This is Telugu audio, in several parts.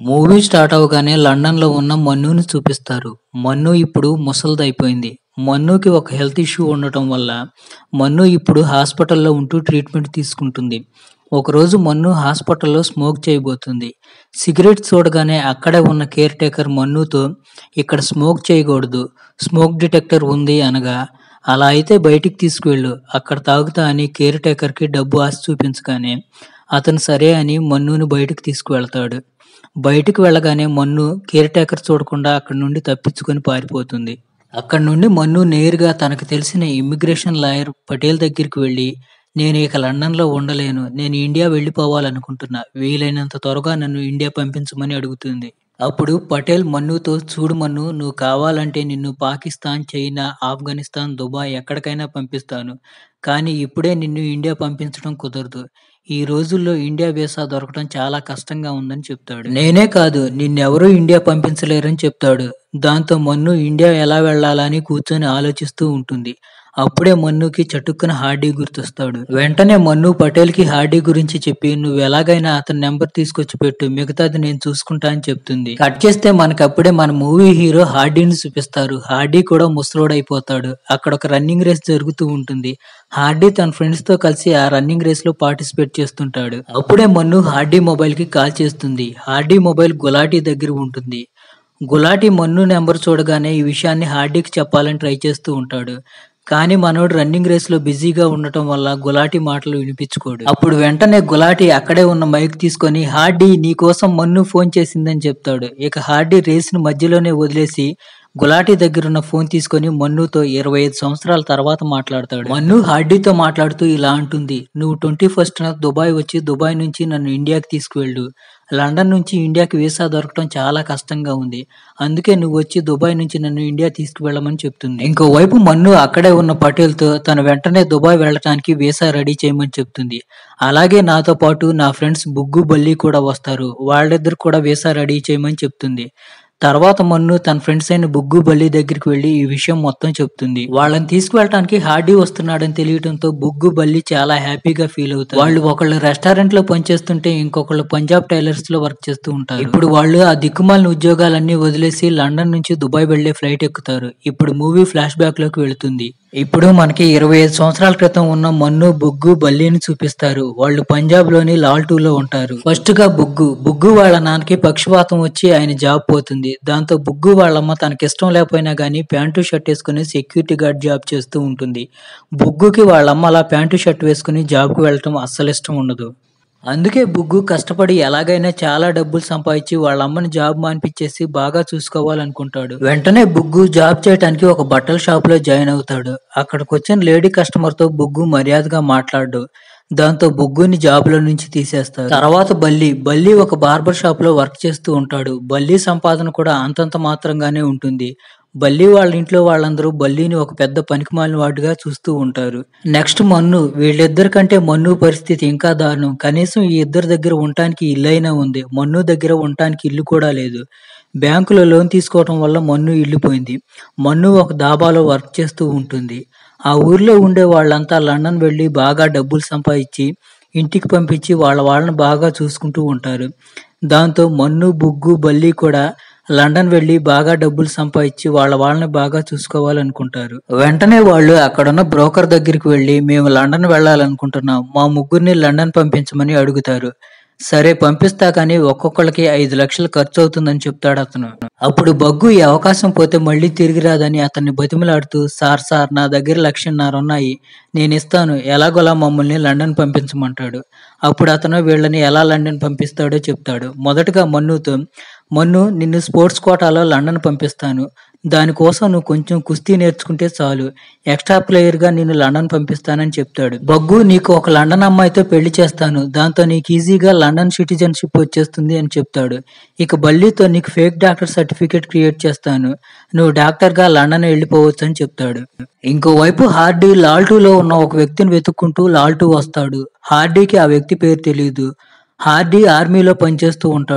మూవీ స్టార్ట్ అవగానే లండన్‌లో ఉన్న మన్నుని చూపిస్తారు. మన్ను ఇప్పుడు ముసలిదైపోయింది. మన్నుకి ఒక హెల్త్ ఇష్యూ ఉండటం వల్ల మన్ను ఇప్పుడు హాస్పిటల్‌లో ఉంటూ ట్రీట్మెంట్ తీసుకుంటుంది. ఒకరోజు మన్ను హాస్పిటల్‌లో స్మోక్ చేయబోతుంది. సిగరెట్ చూడగానే అక్కడే ఉన్న కేర్ టేకర్ మన్నుతో ఇక్కడ స్మోక్ చేయకూడదు. స్మోక్ డిటెక్టర్ ఉంది అనగా అలా అయితే బయటికి తీసుకువెళ్ళు. అక్కడ తాగుతా అని కేర్ టేకర్‌కి డబ్బు ఆశ చూపించగానే అతను సరే అని మన్నుని బయటికి తీసుకువెళతాడు. బయటికి వెళ్ళగానే మన్ను కేర్ టేకర్ చూడకుండా అక్కడి నుండి తప్పించుకొని పారిపోతుంది. అక్కడి నుండి మన్ను నేరుగా తనకు తెలిసిన ఇమ్మిగ్రేషన్ లాయర్ పటేల్ దగ్గరికి వెళ్లి నేను ఇక లండన్‌లో ఉండలేను. నేను ఇండియా వెళ్ళిపోవాలనుకుంటున్నా. వీలైనంత త్వరగా నన్ను ఇండియా పంపించమని అడుగుతుంది. అప్పుడు పటేల్ మన్నుతో చూడు మన్ను నువ్వు కావాలంటే నిన్ను పాకిస్తాన్, చైనా, ఆఫ్ఘనిస్తాన్, దుబాయ్ ఎక్కడికైనా పంపిస్తాను. కానీ ఇప్పుడే నిన్ను ఇండియా పంపించడం కుదరదు. ఈ రోజుల్లో ఇండియా వీసా దొరకడం చాలా కష్టంగా ఉందని చెప్తాడు. నేనే కాదు నిన్నెవరూ ఇండియా పంపించలేరని చెప్తాడు. దాంతో మన్ను ఇండియా ఎలా వెళ్ళాలా అని కూర్చొని ఆలోచిస్తూ ఉంటుంది. అప్పుడే మన్నుకి చటుక్కున హార్డీ గుర్తొస్తాడు. వెంటనే మన్ను పటేల్‌కి హార్డీ గురించి చెప్పి నువ్వెలాగైనా అతని నంబర్ తీసుకొచ్చి పెట్టు. మిగతాది నేను చూసుకుంటా అని చెప్తుంది. కట్ చేస్తే మనకప్పుడే మన మూవీ హీరో హార్డీని చూపిస్తారు. హార్డీ కూడా ముసలోడైపోతాడు. అక్కడ ఒక రన్నింగ్ రేస్ జరుగుతూ ఉంటుంది. హార్డీ తన ఫ్రెండ్స్‌తో కలిసి ఆ రన్నింగ్ రేస్‌లో పార్టిసిపేట్ చేస్తుంటాడు. అప్పుడే మన్ను హార్డీ మొబైల్‌కి కాల్ చేస్తుంది. హార్డీ మొబైల్ గులాటీ దగ్గర ఉంటుంది. గులాటీ మన్ను నెంబర్ చూడగానే ఈ విషయాన్ని హార్డీకి చెప్పాలని ట్రై చేస్తూ ఉంటాడు. కానీ మనోడు రన్నింగ్ రేస్‌లో బిజీగా ఉండటం వల్ల గులాటీ మాటలు వినిపించుకోడు. అప్పుడు వెంటనే గులాటీ అక్కడే ఉన్న మైక్ తీసుకొని హార్డీ నీకోసం మన్ను ఫోన్ చేసిందని చెప్తాడు. ఇక హార్డీ రేస్‌ని మధ్యలోనే వదిలేసి గులాటీ దగ్గరున్న ఫోన్ తీసుకొని మన్నుతో 25 సంవత్సరాల తర్వాత మాట్లాడతాడు. మన్ను హార్డీతో మాట్లాడుతూ ఇలా అంటుంది. నువ్వు 21న దుబాయ్ వచ్చి దుబాయ్ నుంచి నన్ను ఇండియాకి తీసుకువెళ్ళు. లండన్ నుంచి ఇండియాకి వీసా దొరకటం చాలా కష్టంగా ఉంది. అందుకే నువ్వొచ్చి దుబాయ్ నుంచి నన్ను ఇండియా తీసుకువెళ్ళమని చెప్తుంది. ఇంకోవైపు మన్ను అక్కడే ఉన్న పటేల్‌తో తను వెంటనే దుబాయ్ వెళ్ళటానికి వీసా రెడీ చేయమని చెప్తుంది. అలాగే నాతో పాటు నా ఫ్రెండ్స్ బుగ్గు, బల్లి కూడా వస్తారు. వాళ్ళిద్దరికి కూడా వీసా రెడీ చేయమని చెప్తుంది. తర్వాత మన్ను తన ఫ్రెండ్స్ అయిన బుగ్గు, బల్లి దగ్గరికి వెళ్లి ఈ విషయం మొత్తం చెప్తుంది. వాళ్ళని తీసుకువెళ్ళటానికి హార్డీ వస్తున్నాడని తెలియటంతో బుగ్గు, బల్లి చాలా హ్యాపీగా ఫీల్ అవుతారు. వాళ్ళు ఒకళ్ళు రెస్టారెంట్‌లో పనిచేస్తుంటే ఇంకొకళ్ళు పంజాబ్ టైలర్స్‌లో వర్క్ చేస్తూ ఉంటారు. ఇప్పుడు వాళ్ళు ఆ దిక్కుమాలిన ఉద్యోగాలన్నీ వదిలేసి లండన్ నుంచి దుబాయ్ వెళ్లే ఫ్లైట్ ఎక్కుతారు. ఇప్పుడు మూవీ ఫ్లాష్ బ్యాక్‌లోకి వెళుతుంది. ఇప్పుడు మనకి 25 సంవత్సరాల క్రితం ఉన్న మన్ను, బుగ్గు, బల్లిని చూపిస్తారు. వాళ్ళు పంజాబ్‌లోని లాల్టూలో ఉంటారు. ఫస్ట్‌గా బుగ్గు. బుగ్గు వాళ్ళ నాన్నకి పక్షవాతం వచ్చి ఆయన జాబ్ పోతుంది. దాంతో బుగ్గు వాళ్ళమ్మ తనకిష్టం లేకపోయినా గానీ ప్యాంటు, షర్ట్ ఏసుకొని సెక్యూరిటీ గార్డ్ జాబ్ చేస్తూ ఉంటుంది. బుగ్గుకి వాళ్ళమ్మ అలా ప్యాంటు, షర్ట్ వేసుకొని జాబ్‌కి వెళ్ళటం అస్సలిష్టం ఉండదు. అందుకే బుగ్గు కష్టపడి ఎలాగైనా చాలా డబ్బులు సంపాదించి వాళ్ళమ్మని జాబ్ మాన్పిచ్చేసి బాగా చూసుకోవాలనుకుంటాడు. వెంటనే బుగ్గు జాబ్ చేయటానికి ఒక బట్టల షాపులో జాయిన్ అవుతాడు. అక్కడికొచ్చిన లేడీ కస్టమర్‌తో బుగ్గు మర్యాదగా మాట్లాడడు. దాంతో బుగ్గుని జాబ్‌లో నుంచి తీసేస్తారు. తర్వాత బల్లి. బల్లి ఒక బార్బర్ షాప్‌లో వర్క్ చేస్తూ ఉంటాడు. బల్లి సంపాదన కూడా అంతంత మాత్రంగానే ఉంటుంది. బల్లి వాళ్ళ ఇంట్లో వాళ్ళందరూ బల్లిని ఒక పెద్ద పనికిమాలిన వాడిగా చూస్తూ ఉంటారు. నెక్స్ట్ మన్ను. వీళ్ళిద్దరి కంటే మన్ను పరిస్థితి ఇంకా దారుణం. కనీసం ఈ ఇద్దరి దగ్గర ఉండటానికి ఇల్లైనా ఉంది. మన్ను దగ్గర ఉండటానికి ఇల్లు కూడా లేదు. బ్యాంకులో లోన్ తీసుకోవటం వల్ల మన్ను ఇల్లు పోయింది. మన్ను ఒక దాబాలో వర్క్ చేస్తూ ఉంటుంది. ఆ ఊర్లో ఉండే వాళ్ళంతా లండన్ వెళ్లి బాగా డబ్బులు సంపాదించి ఇంటికి పంపించి వాళ్ళ వాళ్ళని బాగా చూసుకుంటూ ఉంటారు. దాంతో మన్ను, బుగ్గు, బల్లి కూడా లండన్ వెళ్లి బాగా డబ్బులు సంపాదించి వాళ్ళ వాళ్ళని బాగా చూసుకోవాలనుకుంటారు. వెంటనే వాళ్ళు అక్కడున్న బ్రోకర్ దగ్గరికి వెళ్లి మేము లండన్ వెళ్ళాలనుకుంటున్నాం. మా ముగ్గురిని లండన్ పంపించమని అడుగుతారు. సరే పంపిస్తా కానీ ఒక్కొక్కళ్ళకి 5 లక్షలు ఖర్చవుతుందని చెప్తాడతను. అప్పుడు బగ్గు ఈ అవకాశం పోతే మళ్ళీ తిరిగి రాదని అతన్ని బతిమిలాడుతూ సార్ సార్ నా దగ్గర లక్షన్నరున్నాయి. నేనిస్తాను. ఎలాగోలా మమ్మల్ని లండన్ పంపించమంటాడు. అప్పుడు అతను వీళ్ళని ఎలా లండన్ పంపిస్తాడో చెప్తాడు. మొదటగా మన్నుతో మన్ను నిన్ను స్పోర్ట్స్ కోటాలో లండన్ పంపిస్తాను. దానికోసం నువ్వు కొంచెం కుస్తీ నేర్చుకుంటే చాలు. ఎక్స్ట్రా ప్లేయర్‌గా నిన్ను లండన్ పంపిస్తానని చెప్తాడు. బగ్గు నీకు ఒక లండన్ అమ్మాయితో పెళ్లి చేస్తాను. దాంతో నీకు ఈజీగా లండన్ సిటిజన్‌షిప్ వచ్చేస్తుంది అని చెప్తాడు. ఇక బల్లితో నీకు ఫేక్ డాక్టర్ సర్టిఫికేట్ క్రియేట్ చేస్తాను. నువ్వు డాక్టర్‌గా లండన్ వెళ్ళిపోవచ్చని చెప్తాడు. ఇంకోవైపు హార్డీ లాల్టూలో ఉన్న ఒక వ్యక్తిని వెతుక్కుంటూ లాల్టూ వస్తాడు. హార్డీకి ఆ వ్యక్తి పేరు తెలీదు. హార్డీ ఆర్మీలో పనిచేస్తూ ఉంటాడు.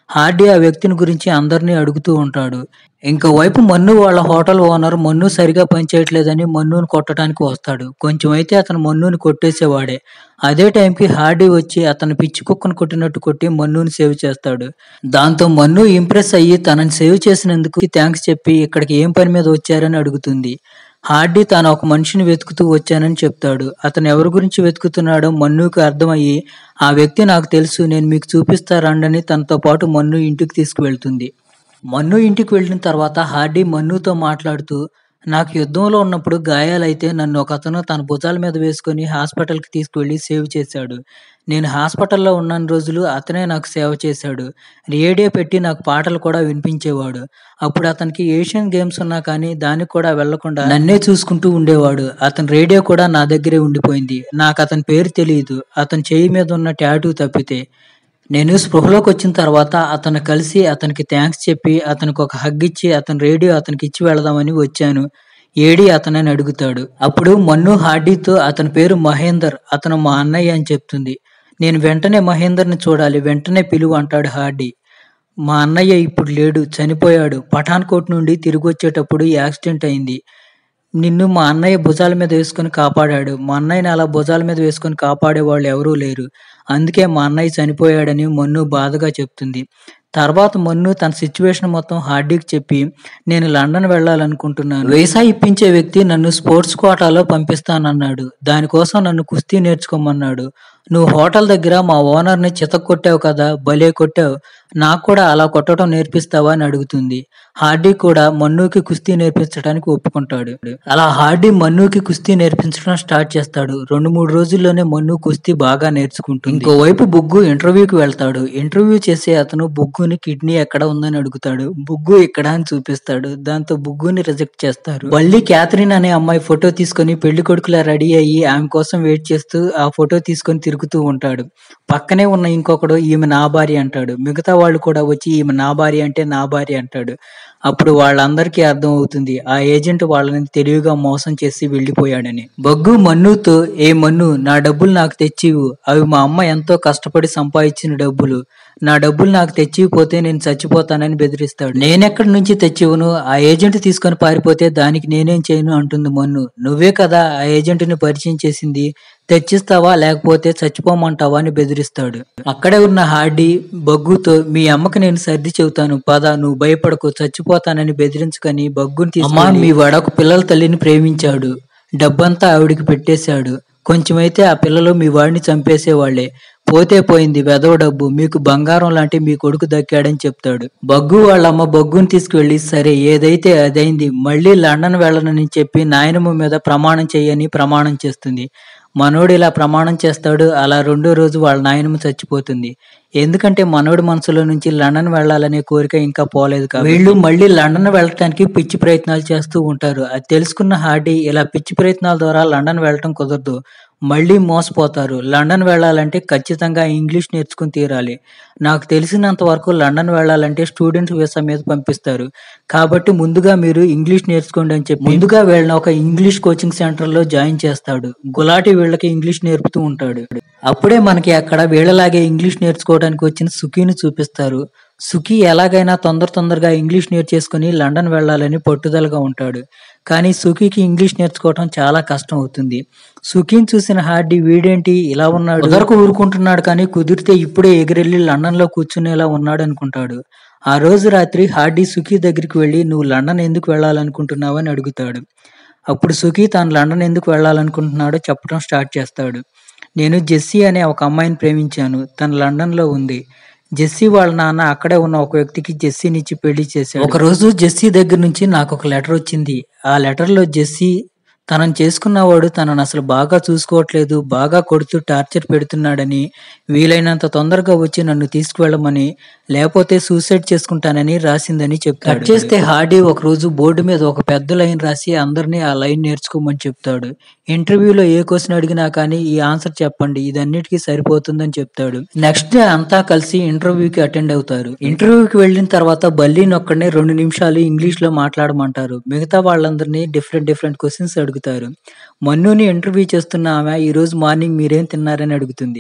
హార్డీ ఆ వ్యక్తిని గురించి అందరినీ అడుగుతూ ఉంటాడు ఇంకోవైపు మన్ను వాళ్ళ హోటల్ ఓనర్ మన్ను సరిగా పనిచేయట్లేదని మన్నుని కొట్టడానికి వస్తాడు కొంచెం అయితే అతను మన్నుని కొట్టేసేవాడే అదే టైంకి హార్డీ వచ్చి అతను పిచ్చి కుక్కను కొట్టినట్టు కొట్టి మన్నుని సేవ్ చేస్తాడు దాంతో మన్ను ఇంప్రెస్ అయ్యి తనని సేవ్ చేసినందుకు థ్యాంక్స్ చెప్పి ఇక్కడికి ఏం పని మీద వచ్చారని అడుగుతుంది హార్డీ తాను ఒక మనిషిని వెతుకుతూ వచ్చానని చెప్తాడు అతను ఎవరి గురించి వెతుకుతున్నాడో మన్నుకి అర్థమయ్యి ఆ వ్యక్తి నాకు తెలుసు నేను మీకు చూపిస్తా రండని తనతో పాటు మన్ను ఇంటికి తీసుకువెళ్తుంది మన్ను ఇంటికి వెళ్ళిన తర్వాత హార్డీ మన్నుతో మాట్లాడుతూ నాకు యుద్ధంలో ఉన్నప్పుడు గాయాలైతే నన్ను ఒక అతను తన భుజాల మీద వేసుకొని హాస్పిటల్కి తీసుకువెళ్ళి సేవ్ చేశాడు నేను హాస్పిటల్లో ఉన్న రోజులు అతనే నాకు సేవ చేశాడు రేడియో పెట్టి నాకు పాటలు కూడా వినిపించేవాడు అప్పుడు అతనికి ఏషియన్ గేమ్స్ ఉన్నా కానీ దానికి కూడా వెళ్లకుండా నన్నే చూసుకుంటూ ఉండేవాడు అతని రేడియో కూడా నా దగ్గరే ఉండిపోయింది నాకు అతని పేరు తెలియదు అతని చేయి మీద ఉన్న టాటూ తప్పితే నేను స్పృహలోకి వచ్చిన తర్వాత అతను కలిసి అతనికి థ్యాంక్స్ చెప్పి అతనికి ఒక హగ్ ఇచ్చి అతని రేడియో అతనికి ఇచ్చి వెళదామని వచ్చాను ఏడి అతనని అడుగుతాడు అప్పుడు మన్ను హార్డీతో అతని పేరు మహేందర్ అతను మా అన్నయ్య అని చెప్తుంది నేను వెంటనే మహేందర్ని చూడాలి వెంటనే పిలువు అంటాడు హార్డీ మా అన్నయ్య ఇప్పుడు లేడు చనిపోయాడు పఠాన్కోట్ నుండి తిరిగి వచ్చేటప్పుడు యాక్సిడెంట్ అయింది నిన్ను మా అన్నయ్య భుజాల మీద వేసుకొని కాపాడాడు మా అన్నయ్యని అలా భుజాల మీద వేసుకొని కాపాడే వాళ్ళు ఎవరూ లేరు అందుకే మా అన్నయ్య చనిపోయాడని మన్ను బాధగా చెప్తుంది తర్వాత మన్ను తన సిచ్యువేషన్ మొత్తం హార్డీకి చెప్పి నేను లండన్ వెళ్ళాలనుకుంటున్నాను వీసా ఇప్పించే వ్యక్తి నన్ను స్పోర్ట్స్ కోటాలో పంపిస్తానన్నాడు దానికోసం నన్ను కుస్తీ నేర్చుకోమన్నాడు నువ్వు హోటల్ దగ్గర మా ఓనర్ని చితక్ కొట్టావు కదా భలే కొట్టావు నాకు కూడా అలా కొట్టడం నేర్పిస్తావా అని అడుగుతుంది హార్డీ కూడా మన్నుకి కుస్తీ నేర్పించడానికి ఒప్పుకుంటాడు అలా హార్డీ మన్నుకి కుస్తీ నేర్పించడం స్టార్ట్ చేస్తాడు రెండు మూడు రోజుల్లోనే మన్ను కుస్తీ బాగా నేర్చుకుంటుంది ఇంకోవైపు బుగ్గు ఇంటర్వ్యూకి వెళ్తాడు ఇంటర్వ్యూ చేసే అతను బుగ్గుని కిడ్నీ ఎక్కడ ఉందని అడుగుతాడు బుగ్గు ఇక్కడ అని చూపిస్తాడు దాంతో బుగ్గుని రిజెక్ట్ చేస్తారు మళ్ళీ క్యాథరిన్ అనే అమ్మాయి ఫోటో తీసుకొని పెళ్లి కొడుకులా రెడీ అయ్యి ఆమె కోసం వెయిట్ చేస్తూ ఆ ఫోటో తీసుకొని తిరుగుతూ ఉంటాడు పక్కనే ఉన్న ఇంకొకడు ఈమె నా భార్య అంటాడు మిగతా వాళ్ళు కూడా వచ్చి ఈమె నా భార్య అంటే నా భార్య అంటాడు అప్పుడు వాళ్ళందరికీ అర్థం అవుతుంది ఆ ఏజెంట్ వాళ్ళని తెలివిగా మోసం చేసి వెళ్ళిపోయాడని బగ్గు మన్నుతో ఏ మన్ను నా డబ్బులు నాకు తెచ్చివు అవి మా అమ్మ ఎంతో కష్టపడి సంపాదించిన డబ్బులు నా డబ్బులు నాకు తెచ్చిపోతే నేను చచ్చిపోతానని బెదిరిస్తాడు నేనెక్కడి నుంచి తెచ్చివను ఆ ఏజెంట్ తీసుకొని పారిపోతే దానికి నేనేం చేయను అంటుంది మన్ను నువ్వే కదా ఆ ఏజెంట్ని పరిచయం చేసింది తెచ్చిస్తావా లేకపోతే చచ్చిపోమంటావా అని బెదిరిస్తాడు అక్కడే ఉన్న హార్డీ బగ్గుతో మీ అమ్మకి నేను సర్ది చెబుతాను పద నువ్వు భయపడకు చచ్చిపోతానని బెదిరించుకొని బగ్గుని తీసుకుని మీ వడకు పిల్లల తల్లిని ప్రేమించాడు డబ్బంతా ఆవిడికి పెట్టేశాడు కొంచెమైతే ఆ పిల్లలు మీ వాడిని చంపేసేవాళ్లే పోతే పోయింది వెదవ డబ్బు మీకు బంగారం లాంటి మీ కొడుకు దక్కాడని చెప్తాడు బగ్గు వాళ్ళమ్మ బగ్గుని తీసుకువెళ్ళి సరే ఏదైతే అదైంది మళ్ళీ లండన్ వెళ్ళనని చెప్పి నాయనమ్మ మీద ప్రమాణం చేయని ప్రమాణం చేస్తుంది మనోడు ఇలా ప్రమాణం చేస్తాడు అలా రెండో రోజు వాళ్ళ నాయనమ్మ చచ్చిపోతుంది ఎందుకంటే మనోడి మనసులో నుంచి లండన్ వెళ్ళాలనే కోరిక ఇంకా పోలేదు కాబట్టి వీళ్ళు మళ్ళీ లండన్ వెళ్ళటానికి పిచ్చి ప్రయత్నాలు చేస్తూ ఉంటారు అది తెలుసుకున్న హార్డీ ఇలా పిచ్చి ప్రయత్నాల ద్వారా లండన్ వెళ్ళటం కుదరదు మళ్ళీ మోసపోతారు లండన్ వెళ్ళాలంటే ఖచ్చితంగా ఇంగ్లీష్ నేర్చుకుని తీరాలి నాకు తెలిసినంత వరకు లండన్ వెళ్ళాలంటే స్టూడెంట్స్ వీసా మీద పంపిస్తారు కాబట్టి ముందుగా మీరు ఇంగ్లీష్ నేర్చుకోండి అని చెప్పి ముందుగా వీళ్ళని ఒక ఇంగ్లీష్ కోచింగ్ సెంటర్ లో జాయిన్ చేస్తాడు గులాటి వీళ్ళకి ఇంగ్లీష్ నేర్పుతూ ఉంటాడు అప్పుడే మనకి అక్కడ వీళ్ళలాగే ఇంగ్లీష్ నేర్చుకోవడానికి వచ్చిన సుఖీని చూపిస్తారు సుఖీ ఎలాగైనా తొందర తొందరగా ఇంగ్లీష్ నేర్చేసుకుని లండన్ వెళ్ళాలని పట్టుదలగా ఉంటాడు కానీ సుఖీకి ఇంగ్లీష్ నేర్చుకోవటం చాలా కష్టం అవుతుంది సుఖీని చూసిన హార్డీ వీడేంటి ఇలా ఉన్నాడు కుదరకు ఊరుకుంటున్నాడు కానీ కుదిరితే ఇప్పుడే ఎగిరెళ్ళి లండన్ లో కూర్చునేలా ఉన్నాడు అనుకుంటాడు ఆ రోజు రాత్రి హార్డీ సుఖీ దగ్గరికి వెళ్ళి నువ్వు లండన్ ఎందుకు వెళ్ళాలనుకుంటున్నావు అని అడుగుతాడు అప్పుడు సుఖీ తాను లండన్ ఎందుకు వెళ్ళాలనుకుంటున్నాడో చెప్పడం స్టార్ట్ చేస్తాడు నేను జెస్సీ అనే ఒక అమ్మాయిని ప్రేమించాను తను లండన్ లో ఉంది జెస్సీ వాళ్ళ నాన్న అక్కడే ఉన్న ఒక వ్యక్తికి జెస్సీనిచ్చి పెళ్లి చేశాడు ఒక రోజు జెస్సీ దగ్గర నుంచి నాకు ఒక లెటర్ వచ్చింది ఆ లెటర్ లో జెస్సీ తనను చేసుకున్నవాడు తనను అసలు బాగా చూసుకోవట్లేదు బాగా కొడుతూ టార్చర్ పెడుతున్నాడని వీలైనంత తొందరగా వచ్చి నన్ను తీసుకువెళ్ళమని లేకపోతే సూసైడ్ చేసుకుంటానని రాసిందని చెప్తాడు కట్ చేస్తే హార్డీ ఒక రోజు బోర్డు మీద ఒక పెద్ద లైన్ రాసి అందరినీ ఆ లైన్ నేర్చుకోమని చెప్తాడు ఇంటర్వ్యూలో ఏ క్వశ్చన్ అడిగినా కానీ ఈ ఆన్సర్ చెప్పండి ఇదన్నిటికీ సరిపోతుందని చెప్తాడు నెక్స్ట్ డే అంతా కలిసి ఇంటర్వ్యూకి అటెండ్ అవుతారు ఇంటర్వ్యూకి వెళ్ళిన తర్వాత బల్లీని ఒక్కడనే రెండు నిమిషాలు ఇంగ్లీష్ లో మాట్లాడమంటారు మిగతా వాళ్ళందరినీ డిఫరెంట్ డిఫరెంట్ క్వశ్చన్స్ అడుగుతారు మన్నుని ఇంటర్వ్యూ చేస్తున్న ఆమె ఈ రోజు మార్నింగ్ మీరేం తిన్నారని అడుగుతుంది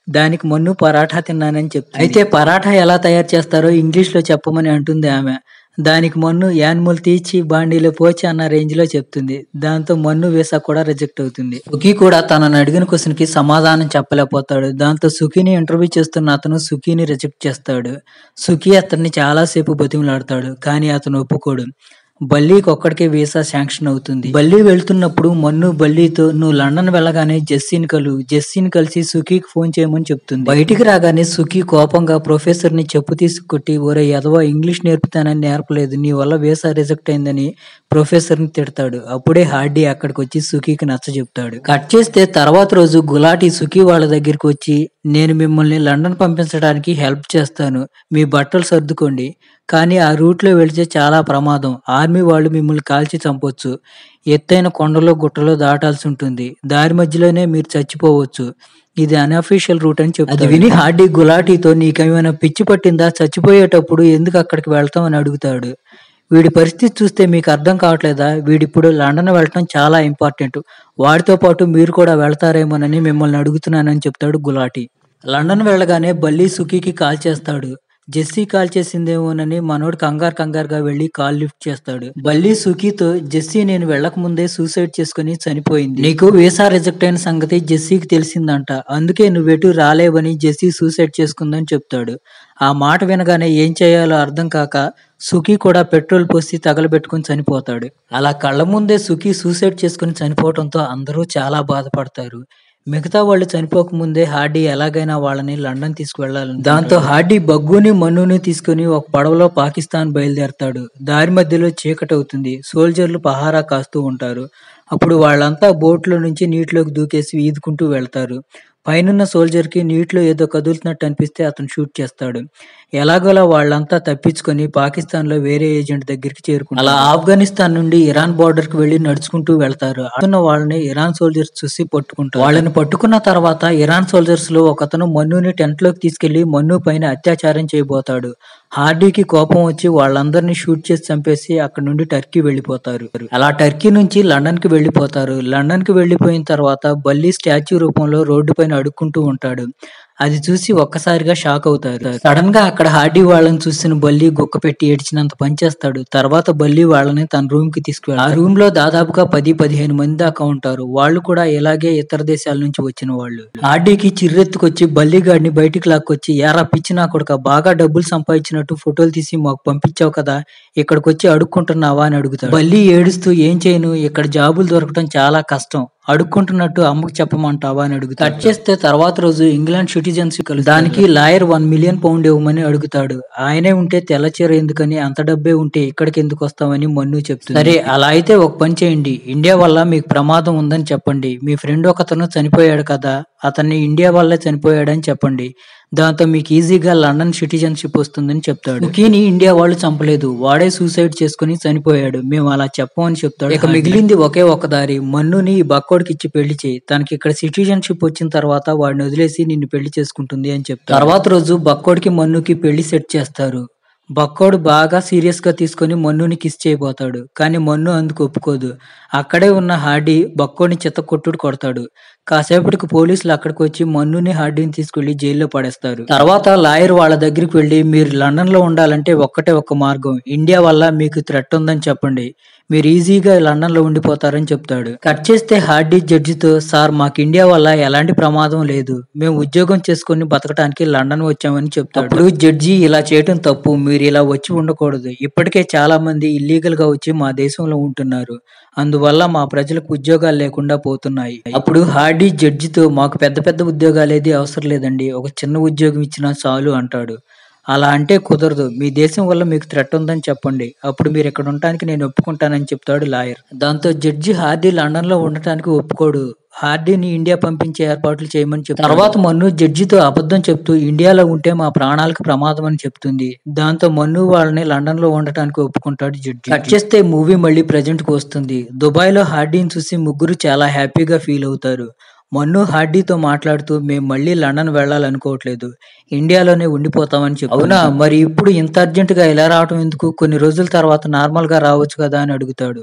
దానికి మన్ను పరాఠా తిన్నానని చెప్తుంది అయితే పరాఠా ఎలా తయారు చేస్తారో ఇంగ్లీష్ లో చెప్పమని అంటుంది ఆమె దానికి మన్ను యానిమల్ తీర్చి బాండీలో పోచి అన్న రేంజ్ లో చెప్తుంది దాంతో మన్ను వీసా కూడా రిజెక్ట్ అవుతుంది సుఖీ కూడా తనను అడిగిన క్వశ్చన్ కి సమాధానం చెప్పలేకపోతాడు దాంతో సుఖీని ఇంటర్వ్యూ చేస్తున్న అతను సుఖీని రిజెక్ట్ చేస్తాడు సుఖీ అతన్ని చాలాసేపు బతిమలాడతాడు కానీ అతను ఒప్పుకోడు బల్లీకి ఒక్కడికే వీసా శాంక్షన్ అవుతుంది బల్లి వెళ్తున్నప్పుడు మన్ను బల్లీతో నువ్వు లండన్ వెళ్ళగానే జెస్సీని కలు జెస్సీని కలిసి సుఖీకి ఫోన్ చేయమని చెప్తుంది బయటికి రాగానే సుఖీ కోపంగా ప్రొఫెసర్ ని చెప్పు తీసుకొట్టి ఒరే ఎదవా ఇంగ్లీష్ నేర్పుతానని నేర్పలేదు నీ వల్ల వీసా రిజెక్ట్ అయిందని ప్రొఫెసర్ ని తిడతాడు అప్పుడే హార్డీ అక్కడికి వచ్చి సుఖీకి నచ్చ చెప్తాడు కట్ చేస్తే తర్వాత రోజు గులాటి సుఖీ వాళ్ళ దగ్గరికి వచ్చి నేను మిమ్మల్ని లండన్ పంపించడానికి హెల్ప్ చేస్తాను మీ బట్టలు సర్దుకోండి కానీ ఆ రూట్లో వెళితే చాలా ప్రమాదం ఆర్మీ వాళ్ళు మిమ్మల్ని కాల్చి చంపొచ్చు ఎత్తైన కొండలో గుట్టలో దాటాల్సి ఉంటుంది దారి మధ్యలోనే మీరు చచ్చిపోవచ్చు ఇది అన్అఫీషియల్ రూట్ అని చెప్పి అది విని హార్డీ గులాటీతో నీకేమైనా పిచ్చి పట్టిందా చచ్చిపోయేటప్పుడు ఎందుకు అక్కడికి వెళ్తాం అని అడుగుతాడు వీడి పరిస్థితి చూస్తే మీకు అర్థం కావట్లేదా వీడిప్పుడు లండన్ వెళ్ళటం చాలా ఇంపార్టెంట్ వాడితో పాటు మీరు కూడా వెళ్తారేమోనని మిమ్మల్ని అడుగుతున్నానని చెప్తాడు గులాటి లండన్ వెళ్ళగానే బల్లి సుఖీకి కాల్ చేస్తాడు జెస్సీ కాల్ చేసిందేమోనని మనోడు కంగారు కంగారుగా వెళ్లి కాల్ లిఫ్ట్ చేస్తాడు బల్లి సుఖీతో జెస్సీ నేను వెళ్ళక ముందే సూసైడ్ చేసుకుని చనిపోయింది నీకు వీసా రిజెక్ట్ అయిన సంగతి జెస్సీకి తెలిసిందంట అందుకే నువ్వెటు రాలేవని జెస్సీ సూసైడ్ చేసుకుందని చెప్తాడు ఆ మాట వినగానే ఏం చేయాలో అర్థం కాక సుఖీ కూడా పెట్రోల్ పోసి తగలబెట్టుకుని చనిపోతాడు అలా కళ్ళ ముందే సుఖీ సూసైడ్ చేసుకుని చనిపోవడంతో అందరూ చాలా బాధపడతారు మిగతా వాళ్ళు చనిపోక ముందే హార్డీ ఎలాగైనా వాళ్ళని లండన్ తీసుకువెళ్ళాలి దాంతో హార్డీ బగ్గుని మన్నుని తీసుకుని ఒక పడవలో పాకిస్తాన్ బయలుదేరతాడు దారి మధ్యలో చీకటి అవుతుంది సోల్జర్లు పహారా కాస్తూ ఉంటారు అప్పుడు వాళ్ళంతా బోట్లో నుంచి నీటిలోకి దూకేసి ఈదుకుంటూ వెళ్తారు పైనున్న సోల్జర్ కి నీటిలో ఏదో కదులుతున్నట్టు అనిపిస్తే అతను షూట్ చేస్తాడు ఎలాగోలా వాళ్ళంతా తప్పించుకొని పాకిస్తాన్ లో వేరే ఏజెంట్ దగ్గరికి చేరుకుంటారు అలా ఆఫ్ఘనిస్తాన్ నుండి ఇరాన్ బార్డర్ కి వెళ్లి నడుచుకుంటూ వెళ్తారు అతను వాళ్ళని ఇరాన్ సోల్జర్స్ చూసి పట్టుకుంటారు వాళ్ళని పట్టుకున్న తర్వాత ఇరాన్ సోల్జర్స్ లో ఒకతను మన్నుని టెంట్ లోకి తీసుకెళ్లి మన్ను పైన అత్యాచారం చేయబోతాడు హార్డీకి కోపం వచ్చి వాళ్ళందరినీ షూట్ చేసి చంపేసి అక్కడ నుండి టర్కీ వెళ్ళిపోతారు అలా టర్కీ నుంచి లండన్ కి వెళ్ళిపోతారు లండన్ కి వెళ్ళిపోయిన తర్వాత బల్లి స్టాచ్యూ రూపంలో రోడ్డు పైన అడుక్కుంటూ ఉంటాడు అది చూసి ఒక్కసారిగా షాక్ అవుతారు సడన్ గా అక్కడ హార్డీ వాళ్ళని చూసిన బల్లి గుక్క పెట్టి ఏడ్చినంత పనిచేస్తాడు తర్వాత బల్లి వాళ్ళని తన రూమ్ కి తీసుకువెళ్ళి ఆ రూమ్ లో దాదాపుగా పది పదిహేను మంది దాకా ఉంటారు వాళ్ళు కూడా ఇలాగే ఇతర దేశాల నుంచి వచ్చిన వాళ్ళు హార్డీకి చిర్రెత్తుకొచ్చి బల్లి గాడిని బయటికి లాక్కొచ్చి యారా పిచ్చి నా కొడుక బాగా డబ్బులు సంపాదించినట్టు ఫోటోలు తీసి మాకు పంపించావు కదా ఇక్కడికి వచ్చి అడుక్కుంటున్నావా అని అడుగుతాడు బల్లి ఏడుస్తూ ఏం చేయను ఇక్కడ జాబులు దొరకడం చాలా కష్టం అడుక్కుంటున్నట్టు అమ్మకు చెప్పమంటావా అని అడుగుతాడు కట్ చేస్తే తర్వాత రోజు ఇంగ్లాండ్ సిటిజన్షిప్ దానికి లాయర్ వన్ మిలియన్ పౌండ్ ఇవ్వమని అడుగుతాడు ఆయనే ఉంటే తెల్ల చీర ఎందుకని అంత డబ్బే ఉంటే ఇక్కడికి ఎందుకు వస్తామని మన్ను చెప్తుంది సరే అలా అయితే ఒక పని చేయండి ఇండియా వల్ల మీకు ప్రమాదం ఉందని చెప్పండి మీ ఫ్రెండ్ ఒకతను చనిపోయాడు కదా అతన్ని ఇండియా వల్లే చనిపోయాడని చెప్పండి దాంతో మీకు ఈజీగా లండన్ సిటిజన్షిప్ వస్తుందని చెప్తాడు ముఖీని ఇండియా వాళ్ళు చంపలేదు వాడే సూసైడ్ చేసుకుని చనిపోయాడు మేము అలా చెప్పమని చెప్తాడు ఇక మిగిలింది ఒకే ఒక దారి మన్నుని ఈ బక్కోడికి ఇచ్చి పెళ్లి చేయి తనకి ఇక్కడ సిటిజన్షిప్ వచ్చిన తర్వాత వాడిని వదిలేసి నిన్ను పెళ్లి చేసుకుంటుంది అని చెప్తారు తర్వాత రోజు బక్కోడికి మన్నుకి పెళ్లి సెట్ చేస్తారు బక్కోడు బాగా సీరియస్ గా తీసుకొని మన్నుని కిస్ చేయబోతాడు కానీ మన్ను అందుకు ఒప్పుకోదు అక్కడే ఉన్న హార్డీ బక్కోడిని చెత్త కొట్టుడు కొడతాడు కాసేపటికి పోలీసులు అక్కడికి వచ్చి మన్నుని హార్డీని తీసుకెళ్లి జైల్లో పడేస్తారు తర్వాత లాయర్ వాళ్ళ దగ్గరికి వెళ్లి మీరు లండన్ లో ఉండాలంటే ఒక్కటే ఒక్క మార్గం ఇండియా వల్ల మీకు థ్రెట్ ఉందని చెప్పండి మీరు ఈజీగా లండన్ లో ఉండిపోతారని చెప్తాడు కట్ చేస్తే హార్డీ జడ్జితో సార్ మాకు ఇండియా వల్ల ఎలాంటి ప్రమాదం లేదు మేము ఉద్యోగం చేసుకుని బతకడానికి లండన్ వచ్చామని చెప్తాడు అప్పుడు జడ్జి ఇలా చేయటం తప్పు మీరు ఇలా వచ్చి ఉండకూడదు ఇప్పటికే చాలా మంది ఇల్లీగల్ గా వచ్చి మా దేశంలో ఉంటున్నారు అందువల్ల మా ప్రజలకు ఉద్యోగాలు లేకుండా పోతున్నాయి అప్పుడు హార్డీ జడ్జితో మాకు పెద్ద పెద్ద ఉద్యోగాలు ఏది అవసరం లేదండి ఒక చిన్న ఉద్యోగం ఇచ్చినా చాలు అంటాడు అలా అంటే కుదరదు మీ దేశం వల్ల మీకు థ్రెట్ ఉందని చెప్పండి అప్పుడు మీరు ఇక్కడ ఉండటానికి నేను ఒప్పుకుంటానని చెప్తాడు లాయర్ దాంతో జడ్జి హార్డీ లండన్ లో ఉండటానికి ఒప్పుకోడు హార్డీని ఇండియా పంపించే ఏర్పాట్లు చేయమని చెప్తాడు తర్వాత మన్ను జడ్జితో అబద్ధం చెప్తూ ఇండియాలో ఉంటే మా ప్రాణాలకు ప్రమాదం అని చెప్తుంది దాంతో మన్ను వాళ్ళని లండన్ లో ఉండటానికి ఒప్పుకుంటాడు జడ్జి కట్ చేస్తే మూవీ మళ్ళీ ప్రజెంట్ కు వస్తుంది దుబాయ్ లో హార్డీని చూసి ముగ్గురు చాలా హ్యాపీగా ఫీల్ అవుతారు మన్ను హార్డీతో మాట్లాడుతూ మేము మళ్ళీ లండన్ వెళ్ళాలనుకోవట్లేదు ఇండియాలోనే ఉండిపోతామని చెప్పి అవునా మరి ఇప్పుడు ఇంత అర్జెంట్ గా ఇలా రావటం ఎందుకు కొన్ని రోజుల తర్వాత నార్మల్ గా రావచ్చు కదా అని అడుగుతాడు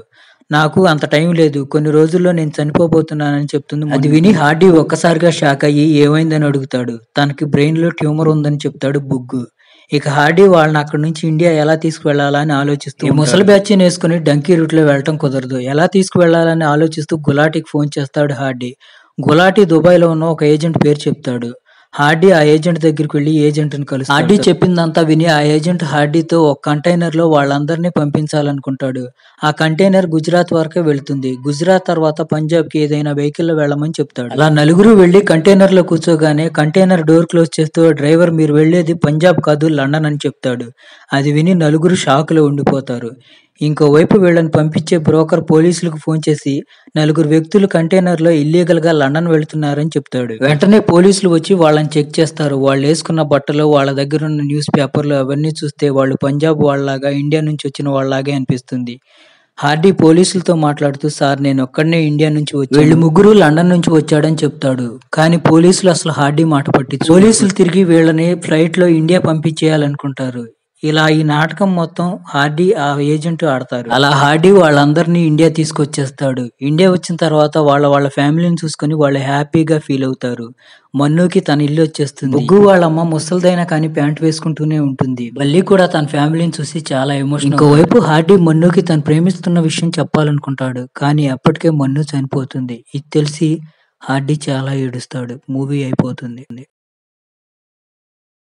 నాకు అంత టైం లేదు కొన్ని రోజుల్లో నేను చనిపోబోతున్నానని చెప్తుంది అది విని హార్డీ ఒక్కసారిగా షాక్ అయ్యి ఏమైందని అడుగుతాడు తనకి బ్రెయిన్ లో ట్యూమర్ ఉందని చెప్తాడు బుగ్గు ఇక హార్డీ వాళ్ళని అక్కడి నుంచి ఇండియా ఎలా తీసుకువెళ్లాలా అని ఆలోచిస్తూ ఈ ముసలి బ్యాచ్ వేసుకుని డంకీ రూట్ లో వెళ్ళటం కుదరదు ఎలా తీసుకువెళ్లాలని ఆలోచిస్తూ గులాటీకి ఫోన్ చేస్తాడు హార్డీ గులాటీ దుబాయ్ లో ఉన్న ఒక ఏజెంట్ పేరు చెప్తాడు హార్డీ ఆ ఏజెంట్ దగ్గరికి వెళ్లి ఏజెంట్ ని కలుస్తాడు హార్డీ చెప్పిందంతా విని ఆ ఏజెంట్ హార్డీతో ఒక కంటైనర్ లో వాళ్ళందరినీ పంపించాలనుకుంటాడు ఆ కంటైనర్ గుజరాత్ వరకే వెళ్తుంది గుజరాత్ తర్వాత పంజాబ్ కి ఏదైనా వెహికల్ లో వెళ్ళమని చెప్తాడు అలా నలుగురు వెళ్లి కంటైనర్ లో కూర్చోగానే కంటైనర్ డోర్ క్లోజ్ చేస్తూ డ్రైవర్ మీరు వెళ్లేది పంజాబ్ కాదు లండన్ అని చెప్తాడు అది విని నలుగురు షాక్ లో ఉండిపోతారు ఇంకోవైపు వీళ్ళని పంపించే బ్రోకర్ పోలీసులకు ఫోన్ చేసి నలుగురు వ్యక్తులు కంటైనర్ లో ఇల్లీగల్ గా లండన్ వెళ్తున్నారని చెప్తాడు వెంటనే పోలీసులు వచ్చి వాళ్ళని చెక్ చేస్తారు వాళ్ళు వేసుకున్న బట్టలు వాళ్ళ దగ్గర ఉన్న న్యూస్ పేపర్లు అవన్నీ చూస్తే వాళ్ళు పంజాబ్ వాళ్ళలాగా ఇండియా నుంచి వచ్చిన వాళ్ళలాగే అనిపిస్తుంది హార్డీ పోలీసులతో మాట్లాడుతూ సార్ నేను ఒక్కడనే ఇండియా నుంచి వచ్చి వీళ్ళు ముగ్గురు లండన్ నుంచి వచ్చాడని చెప్తాడు కానీ పోలీసులు అసలు హార్డీ మాట పట్టి పోలీసులు తిరిగి వీళ్ళని ఫ్లైట్ లో ఇండియా పంపించేయాలనుకుంటారు ఇలా ఈ నాటకం మొత్తం హార్డీ ఆ ఏజెంట్ ఆడతారు అలా హార్డీ వాళ్ళందరినీ ఇండియా తీసుకొచ్చేస్తాడు ఇండియా వచ్చిన తర్వాత వాళ్ళ వాళ్ళ ఫ్యామిలీని చూసుకొని వాళ్ళు హ్యాపీగా ఫీల్ అవుతారు మన్నుకి తన ఇల్లు వచ్చేస్తుంది ముగ్గు వాళ్ళమ్మ ముసలిదైనా కానీ ప్యాంట్ వేసుకుంటూనే ఉంటుంది బల్లి కూడా తన ఫ్యామిలీని చూసి చాలా ఎమోషన్ ఇంకోవైపు హార్డీ మన్నుకి తను ప్రేమిస్తున్న విషయం చెప్పాలనుకుంటాడు కానీ అప్పటికే మన్ను చనిపోతుంది ఇది తెలిసి హార్డీ చాలా ఏడుస్తాడు మూవీ అయిపోతుంది